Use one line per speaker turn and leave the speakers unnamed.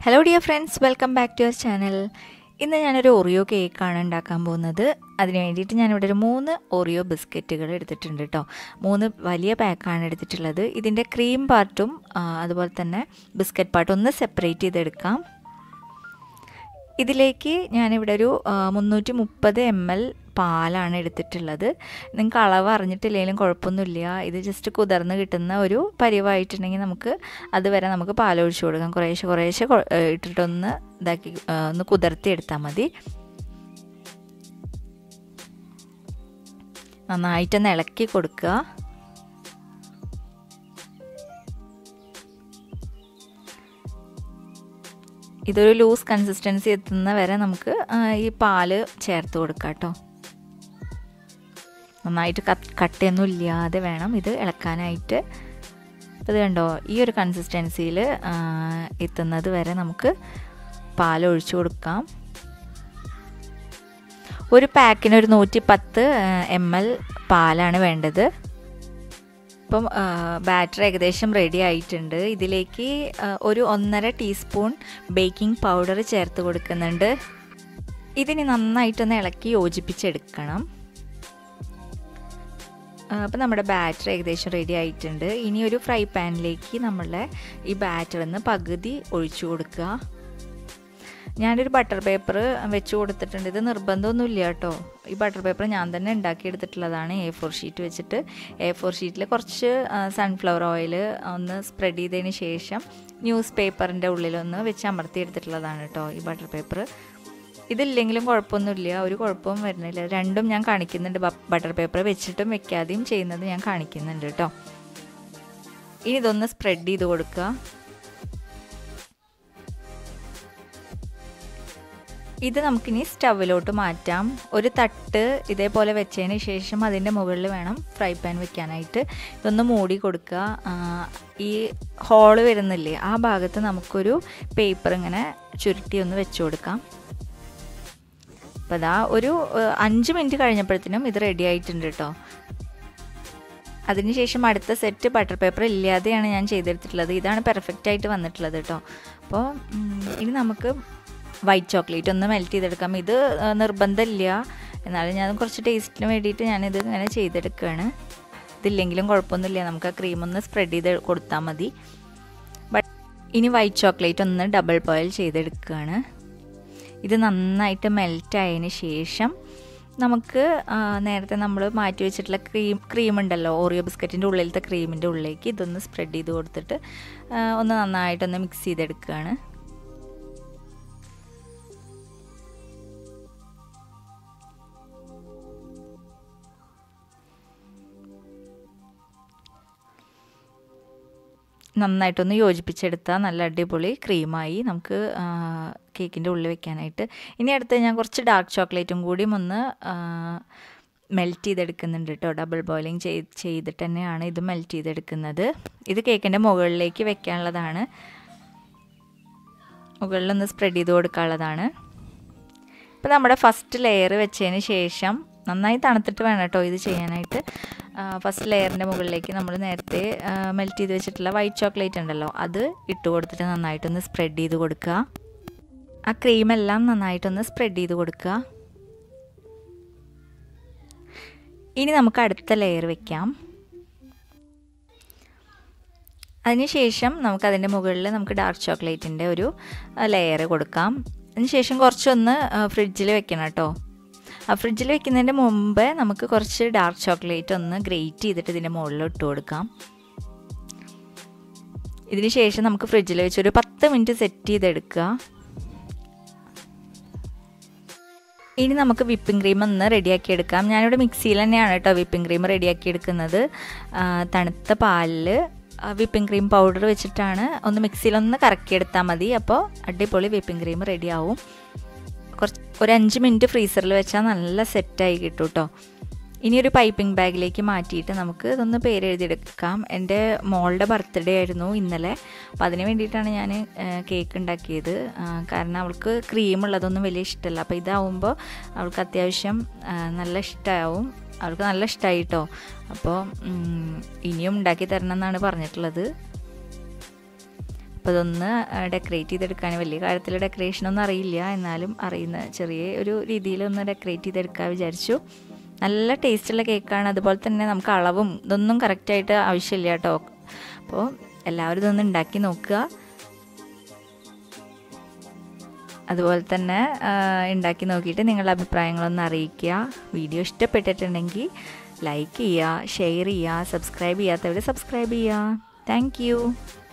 hello dear friends welcome back to your channel ഇന്ന് ഞാനൊരു Oreo കേക്കാണ് ഉണ്ടാക്കാൻ പോകുന്നത് അതിന് വേണ്ടിയിട്ട് ഞാനിവിടെ ഒരു മൂന്ന് ഓറിയോ ബിസ്ക്കറ്റുകൾ എടുത്തിട്ടുണ്ട് കേട്ടോ മൂന്ന് വലിയ പാക്കാണ് എടുത്തിട്ടുള്ളത് ഇതിൻ്റെ ക്രീം പാർട്ടും ആ, അതുപോലെ തന്നെ ബിസ്ക്കറ്റ് പാർട്ടും ഒന്ന് സെപ്പറേറ്റ് ചെയ്തെടുക്കാം ഇതിലേക്ക് ഞാനിവിടെ ഒരു മുന്നൂറ്റി മുപ്പത് എം എൽ പാലാണ് എടുത്തിട്ടുള്ളത് നിങ്ങൾക്ക് അളവ് അറിഞ്ഞിട്ടില്ലെങ്കിലും കുഴപ്പമൊന്നുമില്ല ഇത് ജസ്റ്റ് കുതിർന്ന് കിട്ടുന്ന ഒരു പരിവായിട്ടുണ്ടെങ്കിൽ നമുക്ക് അതുവരെ നമുക്ക് പാലൊഴിച്ച് കൊടുക്കാം കുറേശ്ശെ കുറേശ്ശെ കൊ- ഏ, ഇട്ടിട്ടൊന്ന് ഇതാക്കി ആ, ഒന്ന് കുതിർത്തി എടുത്താൽ മതി നന്നായിട്ടൊന്ന് ഇളക്കി കൊടുക്കുക ഇതൊരു ലൂസ് കൺസിസ്റ്റൻസി എത്തുന്ന വരെ നമുക്ക് ആ, ഈ പാല് ചേർത്ത് കൊടുക്കാം കേട്ടോ നന്നായിട്ട് കട്ട് കട്ടയൊന്നും ഇല്ലാതെ വേണം ഇത് ഇളക്കാനായിട്ട് അപ്പോൾ ഇത് കണ്ടോ ഈ ഒരു കൺസിസ്റ്റൻസിയിൽ എത്തുന്നത് വരെ നമുക്ക് പാൽ ഒഴിച്ചു കൊടുക്കാം ഒരു പാക്കിന് ഒരു നൂറ്റി പത്ത് എം എൽ പാലാണ് വേണ്ടത് ഇപ്പം ബാറ്റർ ഏകദേശം റെഡി ആയിട്ടുണ്ട് ഇതിലേക്ക് ആ, ഒരു ഒന്നര ടീസ്പൂൺ ബേക്കിംഗ് പൗഡർ ചേർത്ത് കൊടുക്കുന്നുണ്ട് ഇതിനി നന്നായിട്ടൊന്ന് ഇളക്കി യോജിപ്പിച്ചെടുക്കണം അപ്പോൾ നമ്മുടെ ബാറ്റർ ഏകദേശം റെഡി ആയിട്ടുണ്ട് ഇനി ഒരു ഫ്രൈ പാനിലേക്ക് നമ്മളുടെ ഈ ബാറ്റർ ഒന്ന് പകുതി ഒഴിച്ചു കൊടുക്കുക ഞാനൊരു ബട്ടർ പേപ്പർ വെച്ച് കൊടുത്തിട്ടുണ്ട് ഇത് നിർബന്ധമൊന്നുമില്ല കേട്ടോ ഈ ബട്ടർ പേപ്പർ ഞാൻ തന്നെ ഉണ്ടാക്കിയെടുത്തിട്ടുള്ളതാണ് എ ഫോർ ഷീറ്റ് വെച്ചിട്ട് എ ഫോർ ഷീറ്റിൽ കുറച്ച് സൺഫ്ലവർ ഓയിൽ ഒന്ന് സ്പ്രെഡ് ചെയ്തതിന് ശേഷം ന്യൂസ് പേപ്പറിൻ്റെ ഉള്ളിലൊന്ന് വെച്ച് അമർത്തി എടുത്തിട്ടുള്ളതാണ് കേട്ടോ ഈ ബട്ടർ പേപ്പർ ഇതില്ലെങ്കിലും കുഴപ്പമൊന്നുമില്ല ഒരു കുഴപ്പവും വരുന്നില്ല രണ്ടും ഞാൻ കാണിക്കുന്നുണ്ട് ബട്ടർ പേപ്പർ വെച്ചിട്ടും വെക്കാതെയും ചെയ്യുന്നത് ഞാൻ കാണിക്കുന്നുണ്ട് കേട്ടോ ഇനി ഇതൊന്ന് സ്പ്രെഡ് ചെയ്ത് കൊടുക്കുക ഇത് നമുക്കിനി സ്റ്റവിലോട്ട് മാറ്റാം ഒരു തട്ട് ഇതേപോലെ വെച്ചതിന് ശേഷം അതിൻ്റെ മുകളിൽ വേണം ഫ്രൈ പാൻ വെക്കാനായിട്ട് ഇതൊന്ന് മൂടി കൊടുക്കുക ആ, ഈ ഹോള് വരുന്നില്ലേ ആ ഭാഗത്ത് നമുക്കൊരു പേപ്പർ ഇങ്ങനെ ചുരുട്ടി ഒന്ന് വെച്ച് കൊടുക്കാം അപ്പോൾ അതാ ഒരു ഏഹ്, അഞ്ച് മിനിറ്റ് കഴിഞ്ഞപ്പോഴത്തേനും ഇത് റെഡി ആയിട്ടുണ്ട് കേട്ടോ അതിനുശേഷം അടുത്ത സെറ്റ് ബട്ടർ പേപ്പർ ഇല്ലാതെയാണ് ഞാൻ ചെയ്തെടുത്തിട്ടുള്ളത് ഇതാണ് പെർഫെക്റ്റ് ആയിട്ട് വന്നിട്ടുള്ളത് കേട്ടോ അപ്പോൾ ഉം, ഇനി നമുക്ക് വൈറ്റ് ചോക്ലേറ്റ് ഒന്ന് മെൽറ്റ് ചെയ്തെടുക്കാം ഇത് ഏഹ്, നിർബന്ധമില്ല എന്നാലും ഞാൻ കുറച്ച് ടേസ്റ്റിന് വേണ്ടിയിട്ട് ഞാനിത് ഇങ്ങനെ ചെയ്തെടുക്കുകയാണ് ഇതില്ലെങ്കിലും കുഴപ്പമൊന്നുമില്ല നമുക്ക് ആ ക്രീം ഒന്ന് സ്പ്രെഡ് ചെയ്ത് കൊടുത്താൽ മതി ബട്ട് ഇനി വൈറ്റ് ചോക്ലേറ്റ് ഒന്ന് ഡബിൾ ബോയിൽ ചെയ്തെടുക്കുകയാണ് ഇത് നന്നായിട്ട് മെൽറ്റ് ആയതിന് ശേഷം നമുക്ക് ആ, നേരത്തെ നമ്മൾ മാറ്റി വെച്ചിട്ടുള്ള ക്രീം ക്രീം ഉണ്ടല്ലോ ഓറിയോ ബിസ്ക്കറ്റിൻ്റെ ഉള്ളിലത്തെ ക്രീമിൻ്റെ ഉള്ളിലേക്ക് ഇതൊന്ന് സ്പ്രെഡ് ചെയ്ത് കൊടുത്തിട്ട് ആ, ഒന്ന് നന്നായിട്ടൊന്ന് മിക്സ് ചെയ്തെടുക്കുകയാണ് നന്നായിട്ടൊന്ന് യോജിപ്പിച്ചെടുത്താൽ നല്ല അടിപൊളി ക്രീമായി നമുക്ക് കേക്കിൻ്റെ ഉള്ളിൽ വെക്കാനായിട്ട് ഇനി അടുത്ത് ഞാൻ കുറച്ച് ഡാർക്ക് ചോക്ലേറ്റും കൂടിയും ഒന്ന് മെൽറ്റ് ചെയ്തെടുക്കുന്നുണ്ട് കേട്ടോ ഡബിൾ ബോയിലിംഗ് ചെയ്ത് ചെയ്തിട്ട് തന്നെയാണ് ഇത് മെൽറ്റ് ചെയ്തെടുക്കുന്നത് ഇത് കേക്കിൻ്റെ മുകളിലേക്ക് വെക്കാനുള്ളതാണ് മുകളിലൊന്ന് സ്പ്രെഡ് ചെയ്ത് കൊടുക്കാനുള്ളതാണ് ഇപ്പോൾ നമ്മുടെ ഫസ്റ്റ് ലെയർ വെച്ചതിന് ശേഷം നന്നായി തണുത്തിട്ട് വേണം കേട്ടോ ഇത് ചെയ്യാനായിട്ട് ഫസ്റ്റ് ലെയറിൻ്റെ മുകളിലേക്ക് നമ്മൾ നേരത്തെ മെൽറ്റ് ചെയ്ത് വെച്ചിട്ടുള്ള വൈറ്റ് ചോക്ലേറ്റ് ഉണ്ടല്ലോ അത് ഇട്ട് കൊടുത്തിട്ട് നന്നായിട്ടൊന്ന് സ്പ്രെഡ് ചെയ്ത് കൊടുക്കുക ആ ക്രീമെല്ലാം നന്നായിട്ടൊന്ന് സ്പ്രെഡ് ചെയ്ത് കൊടുക്കുക ഇനി നമുക്ക് അടുത്ത ലെയർ വെക്കാം അതിനുശേഷം നമുക്ക് അതിൻ്റെ മുകളിൽ നമുക്ക് ഡാർക്ക് ചോക്ലേറ്റിൻ്റെ ഒരു ലെയർ കൊടുക്കാം അതിനുശേഷം കുറച്ചൊന്ന് ഫ്രിഡ്ജിൽ വെക്കണം കേട്ടോ ആ ഫ്രിഡ്ജിൽ വെക്കുന്നതിൻ്റെ മുമ്പേ നമുക്ക് കുറച്ച് ഡാർക്ക് ചോക്ലേറ്റ് ഒന്ന് ഗ്രേറ്റ് ചെയ്തിട്ട് ഇതിൻ്റെ മുകളിൽ ഇട്ട് കൊടുക്കാം ഇതിന് ശേഷം നമുക്ക് ഫ്രിഡ്ജിൽ വെച്ച് ഒരു പത്ത് മിനിറ്റ് സെറ്റ് ചെയ്തെടുക്കുക ഇനി നമുക്ക് വിപ്പിംഗ് ക്രീം ഒന്ന് റെഡിയാക്കി എടുക്കാം ഞാനിവിടെ മിക്സിയിൽ തന്നെയാണ് കേട്ടോ വിപ്പിംഗ് ക്രീം റെഡിയാക്കി എടുക്കുന്നത് ആ, തണുത്ത പാലിൽ വിപ്പിംഗ് ക്രീം പൗഡർ വെച്ചിട്ടാണ് ഒന്ന് മിക്സിയിലൊന്ന് കറക്കിയെടുത്താൽ മതി അപ്പോൾ അടിപൊളി വിപ്പിംഗ് ക്രീം റെഡിയാവും കുറച്ച് ഒരു അഞ്ച് മിനിറ്റ് ഫ്രീസറിൽ വെച്ചാൽ നല്ല സെറ്റായി കിട്ടും കേട്ടോ ഇനി ഒരു പൈപ്പിംഗ് ബാഗിലേക്ക് മാറ്റിയിട്ട് നമുക്ക് ഇതൊന്ന് പേര് എഴുതിയെടുക്കാം എൻ്റെ മോളുടെ ബർത്ത്ഡേ ആയിരുന്നു ഇന്നലെ അപ്പോൾ അതിന് വേണ്ടിയിട്ടാണ് ഞാൻ കേക്ക് ഉണ്ടാക്കിയത് ആ, കാരണം അവൾക്ക് ക്രീം ഉള്ളതൊന്നും വലിയ ഇഷ്ടമല്ല അപ്പോൾ ഇതാവുമ്പോൾ അവൾക്ക് അത്യാവശ്യം ആ, നല്ല ഇഷ്ടമാവും അവൾക്ക് നല്ല ഇഷ്ടമായി കേട്ടോ അപ്പോൾ ഉം, ഇനിയും ഉണ്ടാക്കി തരണം എന്നാണ് പറഞ്ഞിട്ടുള്ളത് അപ്പോൾ ഇതൊന്ന് ഡെക്കറേറ്റ് ചെയ്തെടുക്കാൻ വലിയ കാര്യത്തിൽ ഡെക്കറേഷനൊന്നും അറിയില്ല എന്നാലും അറിയുന്ന ചെറിയ ഒരു രീതിയിലൊന്ന് ഡെക്കറേറ്റ് ചെയ്തെടുക്കാൻ വിചാരിച്ചു നല്ല ടേസ്റ്റുള്ള കേക്കാണ് അതുപോലെ തന്നെ നമുക്ക് അളവും ഇതൊന്നും കറക്റ്റായിട്ട് ആവശ്യമില്ല കേട്ടോ അപ്പോൾ എല്ലാവരും ഇതൊന്ന് ഉണ്ടാക്കി നോക്കുക അതുപോലെ തന്നെ ഉണ്ടാക്കി നോക്കിയിട്ട് നിങ്ങളുടെ അഭിപ്രായങ്ങളൊന്ന് അറിയിക്കുക വീഡിയോ ഇഷ്ടപ്പെട്ടിട്ടുണ്ടെങ്കിൽ ലൈക്ക് ചെയ്യുക ഷെയർ ചെയ്യുക സബ്സ്ക്രൈബ് ചെയ്യാത്തവർ സബ്സ്ക്രൈബ് ചെയ്യുക താങ്ക്